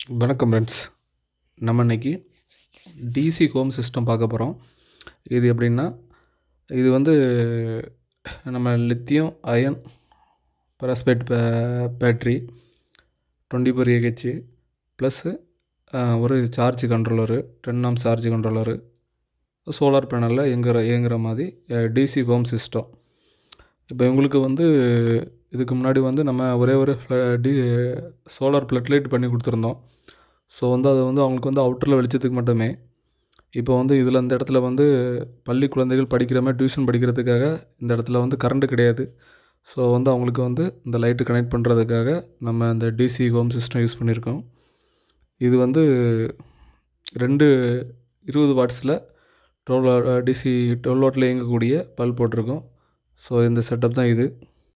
வணக்கம் ஃப்ரெண்ட்ஸ் நம்ம இன்னைக்கு டிசி ஹோம் சிஸ்டம் பார்க்க போகிறோம் இது எப்படின்னா இது வந்து நம்ம லித்தியம் அயன் பெராஸ்பேட் பே battery twenty four AH plus ஒரு charge controller ten amp charge controller solar பேனலில் இயங்குற இயங்குற மாதிரி டிசி ஹோம் சிஸ்டம் இப்போ இவங்களுக்கு வந்து இதுக்கு முன்னாடி வந்து நம்ம ஒரே ஒரு டி சோலார் ப்ளட் லைட் பண்ணி கொடுத்துருந்தோம் ஸோ வந்து அது வந்து அவங்களுக்கு வந்து அவுட்டரில் வெளிச்சத்துக்கு மட்டுமே இப்போ வந்து இதில் இந்த இடத்துல வந்து பள்ளி குழந்தைகள் படிக்கிற மாதிரி டியூஷன் படிக்கிறதுக்காக இந்த இடத்துல வந்து கரண்ட்டு கிடையாது ஸோ வந்து அவங்களுக்கு வந்து இந்த லைட்டு கனெக்ட் பண்ணுறதுக்காக நம்ம இந்த டிசி ஹோம் சிஸ்டம் யூஸ் பண்ணியிருக்கோம் இது வந்து ரெண்டு இருபது வாட்ஸில் டுவெல் டிசி டுவெல் வாட்டில் இயங்கக்கூடிய பல்ப் போட்டிருக்கோம் ஸோ இந்த செட்டப் தான் இது